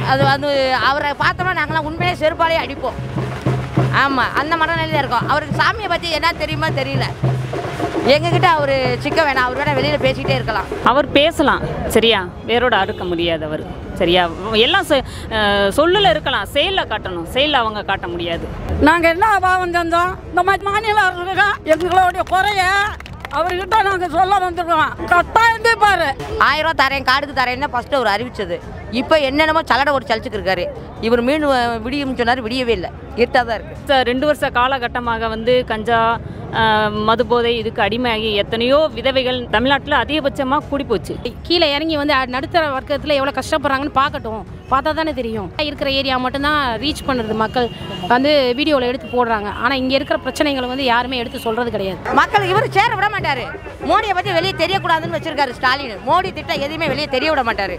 அது வந்து அவரை பார்த்தோம்னா நாங்களாம் உண்மையிலே செருப்பாலே அடிப்போம் ஆமாம் அந்த மனநிலையில் இருக்கோம் அவருக்கு சாமியை பற்றி என்ன தெரியுமா தெரியல எங்ககிட்ட அவர் சிக்க வேணாம் அவர் வேணா வெளியில் பேசிக்கிட்டே இருக்கலாம் அவர் பேசலாம் சரியா வேரோட அறுக்க முடியாது அவர் சரியா எல்லாம் சொ- அஹ் சொல்லுல இருக்கலாம் செயலில் காட்டணும் செயலில் அவங்க காட்ட முடியாது நாங்கள் என்ன பாவம் செஞ்சோம் இந்த மாதிரி மாநில அரசுக்கு எங்களுடைய குறைய அவர்கிட்ட நாங்கள் சொல்ல வந்திருக்கோம் கட்டாயம் தீர்ப்பாரு ஆயிரம் ரூபா தரேன் கார்டுக்கு தரேன்னு ஃபஸ்ட்டு அவர் அறிவிச்சது இப்போ என்னென்னமோ சலடை ஒரு சலிச்சுக்கு இருக்காரு இவர் மீன் வ- விடியும்னு சொன்னார் விடியவே இல்லை இருட்டாக தான் இருக்குது ச- ரெண்டு வருஷ காலகட்டமாக வந்து கஞ்சா அஹ், மதுபோதை இதுக்கு அடிமையாகி எத்தனையோ விதவைகள் தமிழ்நாட்டில் அதிகபட்சமாக கூடி போச்சு கீழே இறங்கி வந்து அ- நடுத்தர வர்க்கத்தில் எவ்வளோ கஷ்டப்படுறாங்கன்னு பார்க்கட்டும் பார்த்தா தானே தெரியும் இருக்கிற ஏரியா மட்டும்தான் ரீச் பண்ணுறது மக்கள் வந்து வீடியோவில் எடுத்து போடுறாங்க ஆனால் இங்கே இருக்கிற பிரச்சனைகளை வந்து யாருமே எடுத்து சொல்கிறது கிடையாது மக்கள் இவர் சேர விட மாட்டார் மோடியை பற்றி வெளியே தெரியக்கூடாதுன்னு வச்சிருக்காரு ஸ்டாலின் மோடி திட்டம் எதுவுமே வெளியே தெரிய விட மாட்டார்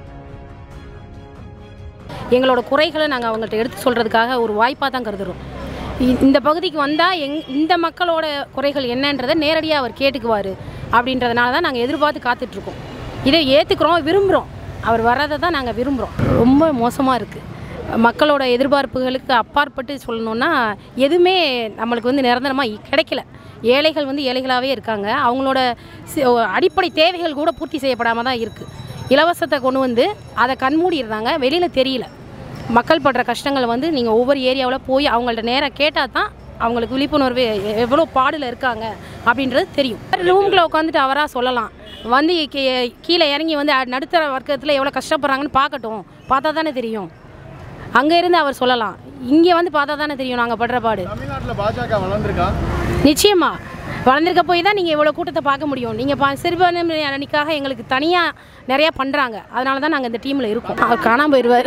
எங்களோட குறைகளை நாங்கள் அவங்கள்ட்ட எடுத்து சொல்கிறதுக்காக ஒரு வாய்ப்பாக தான் கருதுகிறோம் இ- இந்த பகுதிக்கு வந்தால் எங் இந்த மக்களோட குறைகள் என்னன்றதை நேரடியாக அவர் கேட்டுக்குவார் அப்படின்றதுனால தான் நாங்கள் எதிர்பார்த்து காத்துட்ருக்கோம் இதை ஏற்றுக்கிறோம் விரும்புகிறோம் அவர் வர்றதை தான் நாங்கள் விரும்புகிறோம் ரொம்ப மோசமாக இருக்குது மக்களோட எதிர்பார்ப்புகளுக்கு அப்பாற்பட்டு சொல்லணுன்னா எதுவுமே நம்மளுக்கு வந்து நிரந்தரமாக கிடைக்கல ஏழைகள் வந்து ஏழைகளாகவே இருக்காங்க அவங்களோட சி- அடிப்படை தேவைகள் கூட பூர்த்தி செய்யப்படாமல் தான் இருக்குது இலவசத்தை கொண்டு வந்து அதை கண்மூடிடுறாங்க வெளியில் தெரியல மக்கள் படுற கஷ்டங்கள் வந்து நீங்கள் ஒவ்வொரு ஏரியாவில் போய் அவங்கள்ட்ட நேராக கேட்டால் தான் அவங்களுக்கு விழிப்புணர்வு எ- எவ்வளோ பாடில் இருக்காங்க அப்படின்றது தெரியும் ரூம்குள்ளே உட்காந்துட்டு அவராக சொல்லலாம் வந்து கீ- கீழே இறங்கி வந்து அ- நடுத்தர வர்க்கத்தில் எவ்வளோ கஷ்டப்படுறாங்கன்னு பார்க்கட்டும் பார்த்தா தானே தெரியும் அங்கே இருந்து அவர் சொல்லலாம் இங்கே வந்து பார்த்தா தானே தெரியும் நாங்கள் படுற பாடு தமிழ்நாட்டில் பாஜக வளர்ந்துருக்கா நிச்சயமா வளர்ந்துருக்க போய் தான் நீங்கள் இவ்வளோ கூட்டத்தை பார்க்க முடியும் நீங்கள் பா சிறுபான்மை அணிக்காக எங்களுக்கு தனியாக நிறையா பண்ணுறாங்க அதனால தான் நாங்கள் இந்த டீமில் இருக்கோம் அவர் காணாம போயிடுவார்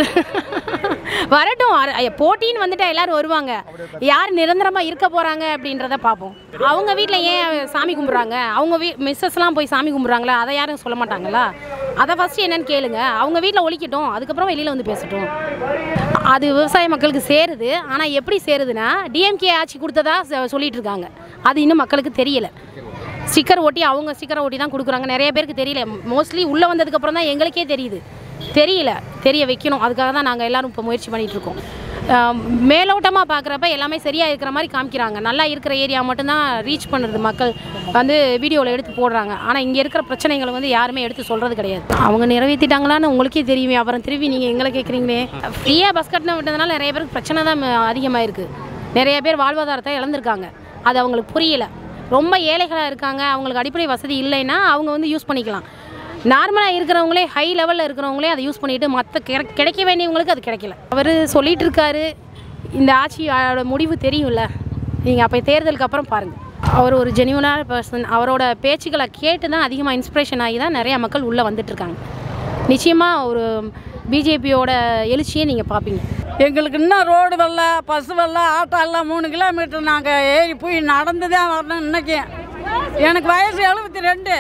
வரட்டும் அர- ஐய, போட்டின்னு வந்துட்டா எல்லாரும் வருவாங்க யார் நிரந்தரமாக இருக்க போகிறாங்க அப்படின்றத பார்ப்போம் அவங்க வீட்டில் ஏன் சாமி கும்பிட்றாங்க அவங்க வீ மிஸ்ஸஸ்லாம் போய் சாமி கும்பிட்றாங்களா அதை யாரும் சொல்ல மாட்டாங்களா அதை ஃபஸ்ட்டு என்னன்னு கேளுங்க அவங்க வீட்டில் ஒழிக்கட்டும் அதுக்கப்புறம் வெளியில் வந்து பேசட்டும் அது விவசாய மக்களுக்கு சேருது ஆனால் எப்படி சேருதுன்னா டிஎம்கே ஆட்சி கொடுத்ததா சொ- சொல்லிட்டு இருக்காங்க அது இன்னும் மக்களுக்கு தெரியல ஸ்டிக்கர் ஒட்டி அவங்க ஸ்டிக்கரை ஒட்டி தான் கொடுக்குறாங்க நிறைய பேருக்கு தெரியல மோஸ்ட்லி உள்ளே வந்ததுக்கப்புறம் தான் எங்களுக்கே தெரியுது தெரியல தெரிய வைக்கணும் அதுக்காக தான் நாங்கள் எல்லாரும் இப்போ முயற்சி பண்ணிட்டு இருக்கோம் ஆம், மேலோட்டமாக பார்க்குறப்ப எல்லாமே சரியாக இருக்கிற மாதிரி காமிக்கிறாங்க நல்லா இருக்கிற ஏரியா மட்டும்தான் ரீச் பண்ணுறது மக்கள் வந்து வீடியோவில் எடுத்து போடுறாங்க ஆனால் இங்கே இருக்கிற பிரச்சனைகளை வந்து யாருமே எடுத்து சொல்கிறது கிடையாது அவங்க நிறைவேற்றிட்டாங்களான்னு உங்களுக்கே தெரியுமே அப்புறம் திருப்பி நீங்கள் எங்களை கேட்குறீங்களே ஃப்ரீயாக பஸ் கட்டணம் விட்டதுனால நிறைய பேருக்கு பிரச்சனை தான் அதிகமாக இருக்குது நிறைய பேர் வாழ்வாதாரத்தை இழந்திருக்காங்க அது அவங்களுக்கு புரியல ரொம்ப ஏழைகளாக இருக்காங்க அவங்களுக்கு அடிப்படை வசதி இல்லைன்னா அவங்க வந்து யூஸ் பண்ணிக்கலாம் நார்மலாக இருக்கிறவங்களே ஹை லெவலில் இருக்கிறவங்களே அதை யூஸ் பண்ணிட்டு மற்ற கிடைக்க வேண்டியவங்களுக்கு அது கிடைக்கல அவர் சொல்லிட்டு இருக்காரு இந்த ஆட்சியோட முடிவு தெரியும்ல நீங்கள் அப்போ தேர்தலுக்கு அப்புறம் பாருங்கள் அவர் ஒரு ஜெனியூனான பர்சன் அவரோட பேச்சுக்களை கேட்டு தான் அதிகமாக இன்ஸ்பிரேஷன் ஆகி தான் நிறையா மக்கள் உள்ளே வந்துட்டுருக்காங்க நிச்சயமாக ஒரு பிஜேபியோட எழுச்சியை நீங்கள் பார்ப்பீங்க எங்களுக்கு இன்னும் ரோடு வரல பஸ் வரல ஆட்டோ எல்லாம் மூணு கிலோமீட்டர் நாங்கள் ஏறி போய் நடந்து தான் வரணும் இன்னைக்கு எனக்கு வயசு எழுபத்தி ரெண்டு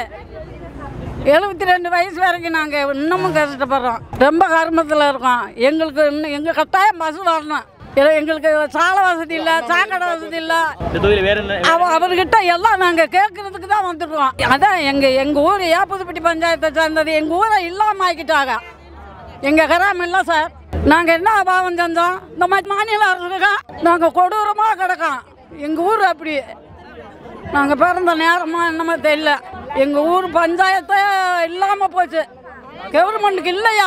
எழுபத்தி ரெண்டு வயசு வரைக்கும் நாங்கள் இன்னமும் கஷ்டப்படுறோம் ரொம்ப கர்மத்தில் இருக்கோம் எங்களுக்கு இன்னும் எங்கள் கட்டாயம் பஸ் வரணும் இல்ல, எங்களுக்கு சாலை வசதி இல்லை சாக்கடை வசதி இல்லை இந்த தொகுதியில் வேற என்ன அவ அவர்கிட்ட எல்லாம் நாங்கள் கேட்கறதுக்கு தான் வந்துருக்கோம் அதான் எங்கள் எங்கள் ஊர் ஏப்புதுப்பட்டி பஞ்சாயத்தை சேர்ந்தது எங்கள் ஊரை இல்லாமல் ஆக்கிட்டாங்க எங்கள் கிராமம் இல்லை சார் நாங்கள் என்ன பாவம் செஞ்சோம் இந்த மாதிரி மாநில அரசுக்கு நாங்கள் கொடூரமாக கிடக்கோம் எங்கள் ஊர் அப்படி நாங்கள் பிறந்த நேரமா என்னமோ தெரியல எங்கள் ஊர் பஞ்சாயத்தை இல்லாமல் போச்சு கவர்மெண்ட்டுக்கு இல்லையா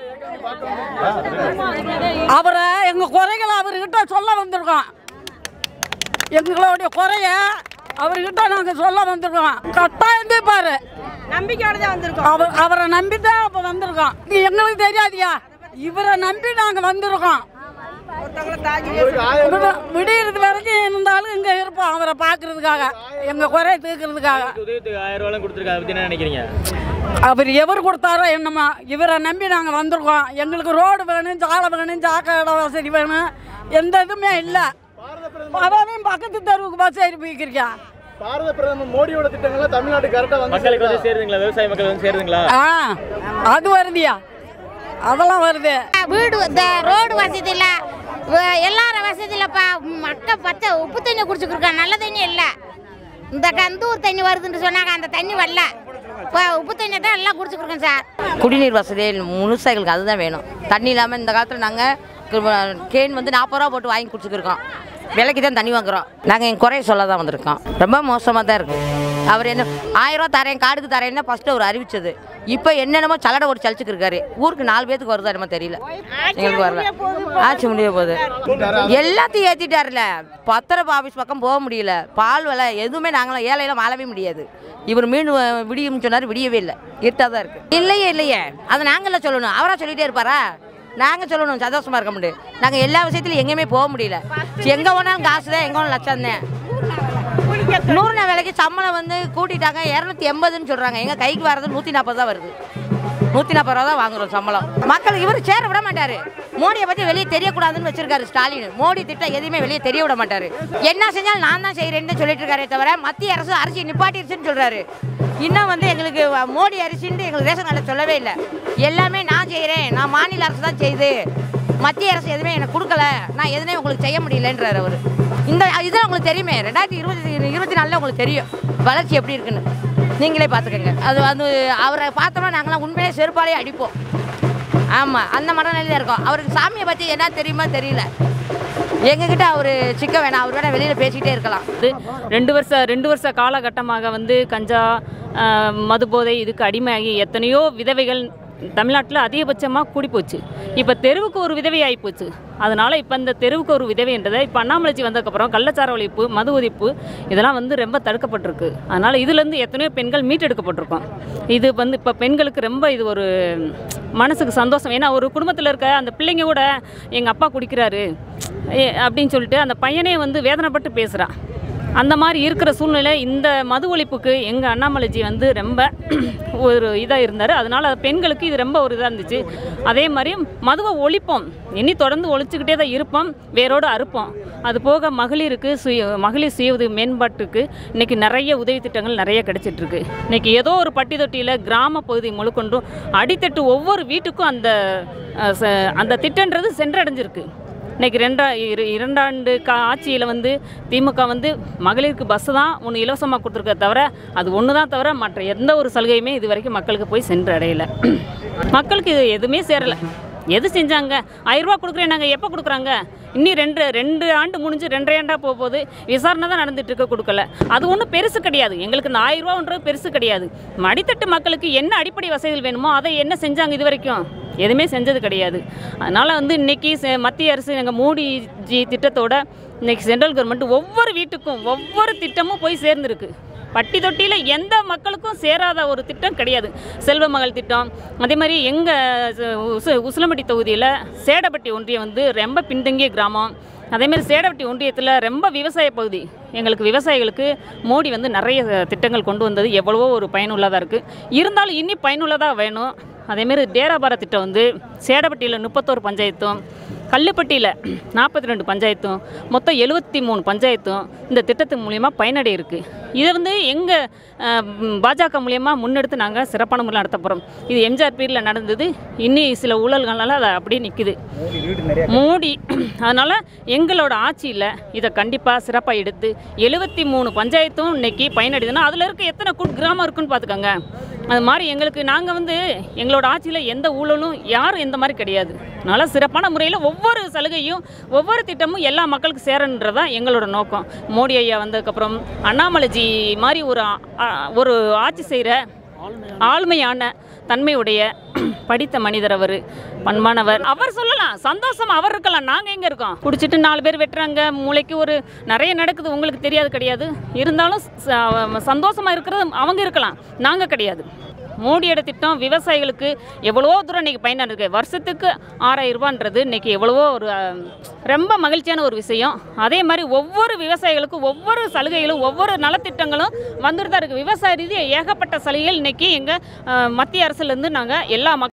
அவரை எங்கள் குறைகளை அவர்கிட்ட சொல்ல வந்திருக்கோம் எங்களுடைய குறைய அவர்கிட்ட நாங்கள் சொல்ல வந்திருக்கோம் கட்டாயம் தீர்ப்பாரு நம்பிக்கையோட தான் வந்திருக்கோம் அவர் அவரை நம்பி தான் அப்போ வந்திருக்கோம் இது எங்களுக்கு தெரியாதியா இவரை நம்பி நாங்கள் வந்திருக்கோம் ஒருத்தவங்களை தாக்கி விடு- விடியறது வரைக்கும் இருந்தாலும் இங்கே இருப்போம் அவரை பார்க்கறதுக்காக எங்கள் குறைய தீர்க்கறதுக்காக உதயத்துக்கு ஆயிரம் ரூபாய் கொடுத்துருக்காங்க பற்றி என்ன நினைக்கிறீங்க அவர் எவர் கொடுத்தாரோ என்னமோ இவரை நம்பி நாங்கள் வந்திருக்கோம் எங்களுக்கு ரோடு வேணும் சாலை வேணும் சாக்கடை வசதி வேணும் எந்த இதுவுமே இல்லை அதையும் பக்கத்து தெருவுக்கு பஸ் ஏறி போய்க்கிறியா பாரத பிரதமர் மோடியோட திட்டங்கள்லாம் தமிழ்நாட்டுக்கு கரெக்டாக வந்து மக்களுக்கு வந்து சேருதுங்களா விவசாய மக்கள் வந்து சேருதுங்களா ஆ அது வருதியா அதெல்லாம் வருது வீடு இந்த ரோடு வசதி இல்லை எல்லாரும் வசதி இல்லைப்பா மக்கள் பச்சை உப்பு தண்ணி குடிச்சுக்கிருக்கா நல்ல தண்ணி இல்லை இந்த கந்தூர் தண்ணி வருதுன்னு சொன்னாங்க அந்த தண்ணி வரல இப்போ உப்பு தண்ணி தான் எல்லாம் குடிச்சுக்கிருக்கோம் சார் குடிநீர் வசதி முழுசாக எங்களுக்கு அதுதான் வேணும் தண்ணி இல்லாமல் இந்த காலத்தில் நாங்கள் கேன் வந்து நாற்பது ரூபா போட்டு வாங்கி குடிச்சுக்கிருக்கோம் விலைக்கு தான் தண்ணி வாங்குறோம் நாங்கள் என் குறைய சொல்ல தான் வந்திருக்கோம் ரொம்ப மோசமாக தான் இருக்குது அவர் என்ன ஆயிரம் ரூபா தரேன் கார்டுக்கு தரேன்னு ஃபஸ்ட்டு அவர் அறிவிச்சது இப்போ என்னென்னமோ சலடை ஓட்டு சலிச்சுக்கு இருக்காரு ஊருக்கு நாலு பேத்துக்கு வருதா என்னமோ தெரியல எங்களுக்கு வரல ஆட்சி முடிய போகுது எல்லாத்தையும் ஏற்றிட்டாருல பத்திரப்பு ஆஃபீஸ் பக்கம் போக முடியல பால் விலை எதுவுமே நாங்களாம் ஏழையெல்லாம் வாழவே முடியாது இவர் மீன் வ- விடியும்னு சொன்னார் விடியவே இல்லை இருட்டாக தான் இருக்குது இல்லையே இல்லையே அதை நாங்கள சொல்லணும் அவராக சொல்லிகிட்டே இருப்பாரா நாங்கள் சொல்லணும் சந்தோஷமாக இருக்க முடியும் நாங்கள் எல்லா விஷயத்துலையும் எங்கேயுமே போக முடியல எங்கே போனாலும் காசு தான் எங்கே போனாலும் லட்சம் தான் நூறு நாள் வேலைக்கு சம்பளம் வந்து கூட்டிட்டாங்க இரநூத்தி எண்பதுன்னு சொல்கிறாங்க எங்கள் கைக்கு வர்றது நூற்றி நாற்பது தான் வருது நூற்றி நாற்பது ரூபா தான் வாங்குறோம் சம்பளம் மக்கள் இவர் சேர விட மாட்டார் மோடியை பற்றி வெளியே தெரியக்கூடாதுன்னு வச்சிருக்காரு ஸ்டாலின் மோடி திட்டம் எதையுமே வெளியே தெரிய விட மாட்டார் என்ன செஞ்சாலும் நான் தான் செய்கிறேன்னு சொல்லிட்டு இருக்காரே தவிர மத்திய அரசு அரிசி நிப்பாட்டிருச்சுன்னு சொல்கிறாரு இன்னும் வந்து எங்களுக்கு வ- மோடி அரிசின்னு எங்களுக்கு ரேஷன் கார்டில் சொல்லவே இல்லை எல்லாமே நான் செய்கிறேன் நான் மாநில அரசு தான் செய்யுது மத்திய அரசு எதுவுமே எனக்கு கொடுக்கல நான் எதுவுமே உங்களுக்கு செய்ய முடியலன்றார் அவர் இந்த இதுதான் உங்களுக்கு தெரியுமே ரெண்டாயிரத்தி இருபத்தி இருபத்தி நாலில் உங்களுக்கு தெரியும் வளர்ச்சி எப்படி இருக்குன்னு நீங்களே பார்த்துக்கோங்க அது வந்து அவரை பார்த்தோம்னா நாங்களாம் உண்மையிலே செருப்பாலே அடிப்போம் ஆமாம் அந்த மனநிலையில் இருக்கோம் அவருக்கு சாமியை பற்றி என்ன தெரியுமா தெரியல எங்ககிட்ட அவர் சிக்க வேணாம் அவர் வேணா வெளியில் பேசிக்கிட்டே இருக்கலாம் வந்து ரெண்டு வருஷ ரெண்டு வருஷ காலகட்டமாக வந்து கஞ்சா ஆஹ், மதுபோதை இதுக்கு அடிமையாகி எத்தனையோ விதவைகள் தமிழ்நாட்டில் அதிகபட்சமாக கூடி போச்சு இப்போ தெருவுக்கு ஒரு விதவை ஆகி போச்சு அதனால் இப்போ இந்த தெருவுக்கு ஒரு விதவைன்றதை இப்போ அண்ணாமலைச்சி வந்ததுக்கப்புறம் கள்ளச்சார ஒழிப்பு மது ஒழிப்பு இதெல்லாம் வந்து ரொம்ப தடுக்கப்பட்டிருக்கு அதனால் இதுலேருந்து எத்தனையோ பெண்கள் மீட்டெடுக்கப்பட்டிருக்கோம் இது வந்து இப்போ பெண்களுக்கு ரொம்ப இது ஒரு மனசுக்கு சந்தோஷம் ஏன்னா ஒரு குடும்பத்தில் இருக்க அந்த பிள்ளைங்க கூட எங்கள் அப்பா குடிக்கிறாரு ஏ, அப்படின்னு சொல்லிட்டு அந்த பையனே வந்து வேதனைப்பட்டு பேசுகிறான் அந்த மாதிரி இருக்கிற சூழ்நிலை இந்த மது ஒழிப்புக்கு எங்கள் அண்ணாமலைஜி வந்து ரொம்ப ஒரு இதாக இருந்தார் அதனால் பெண்களுக்கு இது ரொம்ப ஒரு இதாக இருந்துச்சு அதே மாதிரி மதுவை ஒழிப்போம் இனி தொடர்ந்து ஒழிச்சுக்கிட்டே தான் இருப்போம் வேரோடு அறுப்போம் அது போக மகளிருக்கு சுய மகளிர் சுய உதவி மேம்பாட்டுக்கு இன்றைக்கி நிறைய உதவி திட்டங்கள் நிறைய கிடைச்சிட்ருக்கு இன்றைக்கி ஏதோ ஒரு பட்டி தொட்டியில் கிராம பகுதி முழுக்கொண்டும் அடித்தட்டு ஒவ்வொரு வீட்டுக்கும் அந்த அஹ், ச- அந்த திட்டன்றது சென்றடைஞ்சிருக்கு இன்னைக்கு ரெண்டா இரு இரண்டாண்டு கா ஆட்சியில் வந்து திமுக வந்து மகளிருக்கு பஸ்ஸு தான் ஒன்று இலவசமாக கொடுத்துருக்க தவிர அது ஒன்று தான் தவிர மற்ற எந்த ஒரு சலுகையுமே இது வரைக்கும் மக்களுக்கு போய் சென்று அடையலை மக்களுக்கு இது எதுவுமே சேரலை எது செஞ்சாங்க ஆயிரரூபா கொடுக்குறேன் நாங்கள் எப்போ கொடுக்குறாங்க இன்னும் ரெண்டு ரெண்டு ஆண்டு முடிஞ்சு ரெண்டரை ஆண்டா போக போகுது விசாரணை தான் நடந்துட்டு இருக்க கொடுக்கல அது ஒன்றும் பெருசு கிடையாது எங்களுக்கு இந்த ஆயிரரூபான்றது பெருசு கிடையாது மடித்தட்டு மக்களுக்கு என்ன அடிப்படை வசதிகள் வேணுமோ அதை என்ன செஞ்சாங்க இது வரைக்கும் எதுவுமே செஞ்சது கிடையாது அதனால் வந்து இன்னைக்கு செ- மத்திய அரசு எங்கள் மோடி ஜி திட்டத்தோட இன்னைக்கு சென்ட்ரல் கவர்மெண்ட் ஒவ்வொரு வீட்டுக்கும் ஒவ்வொரு திட்டமும் போய் சேர்ந்துருக்கு பட்டி தொட்டியில் எந்த மக்களுக்கும் சேராத ஒரு திட்டம் கிடையாது செல்வ மகள் திட்டம் அதே மாதிரி எங்கள் உசு உசிலம்பட்டி தொகுதியில் சேடப்பட்டி ஒன்றியம் வந்து ரொம்ப பின்தங்கிய கிராமம் அதேமாதிரி சேடப்பட்டி ஒன்றியத்தில் ரொம்ப விவசாய பகுதி எங்களுக்கு விவசாயிகளுக்கு மோடி வந்து நிறைய திட்டங்கள் கொண்டு வந்தது எவ்வளவோ ஒரு பயனுள்ளதாக இருக்குது இருந்தாலும் இன்னி பயனுள்ளதாக வேணும் அதேமாரி டேராபார திட்டம் வந்து சேடப்பட்டியில் முப்பத்தோரு பஞ்சாயத்தும் கல்லுப்பட்டியில் நாற்பத்தி ரெண்டு பஞ்சாயத்தும் மொத்தம் எழுபத்தி மூணு பஞ்சாயத்தும் இந்த திட்டத்தின் மூலிமா பயனடை இருக்குது இதை வந்து எங்கள் பாஜக மூலியமாக முன்னெடுத்து நாங்கள் சிறப்பான முறையில் நடத்த போகிறோம் இது எம்ஜிஆர் பீரியடில் நடந்தது இன்னி சில ஊழல்கள்னால அது அப்படியே நிற்குது மோடி அதனால் எங்களோட ஆட்சியில் இதை கண்டிப்பாக சிறப்பாக எடுத்து எழுபத்தி மூணு பஞ்சாயத்தும் இன்னைக்கு பயனடைதுன்னா அதில் இருக்க எத்தனை குட் கிராமம் இருக்குன்னு பார்த்துக்கோங்க அது மாதிரி எங்களுக்கு நாங்கள் வந்து எங்களோட ஆட்சியில் எந்த ஊழலும் யாரும் இந்த மாதிரி கிடையாது அதனால் சிறப்பான முறையில் ஒவ்வொரு சலுகையும் ஒவ்வொரு திட்டமும் எல்லா மக்களுக்கு சேரன்றதான் எங்களோட நோக்கம் மோடி ஐயா வந்ததுக்கப்புறம் அண்ணாமலைஜி மாதிரி ஒரு ஆ- ஆ- ஒரு ஆட்சி செய்கிற ஆளுமையான தன்மையுடைய படித்த மனிதர் அவர் பண்பானவர் அவர் சொல்லலாம் சந்தோஷம் அவர் இருக்கலாம் நாங்கள் எங்கே இருக்கோம் குடிச்சிட்டு நாலு பேர் வெட்டுறாங்க மூளைக்கு ஒரு நிறைய நடக்குது உங்களுக்கு தெரியாது கிடையாது இருந்தாலும் ச- சந்தோஷமா இருக்கிறது அவங்க இருக்கலாம் நாங்கள் கிடையாது மோடியோட திட்டம் விவசாயிகளுக்கு எவ்வளவோ தூரம் இன்னைக்கு பயனாக இருக்கு வருஷத்துக்கு ஆறாயிரம் ரூபான்றது இன்னைக்கு எவ்வளவோ ஒரு அஹ், ரொம்ப மகிழ்ச்சியான ஒரு விஷயம் அதே மாதிரி ஒவ்வொரு விவசாயிகளுக்கும் ஒவ்வொரு சலுகைகளும் ஒவ்வொரு நலத்திட்டங்களும் வந்துட்டு தான் இருக்குது விவசாய ரீதியாக ஏகப்பட்ட சலுகைகள் இன்னைக்கு எங்கள் மத்திய அரசுலேருந்து நாங்கள் எல்லா மக்கள்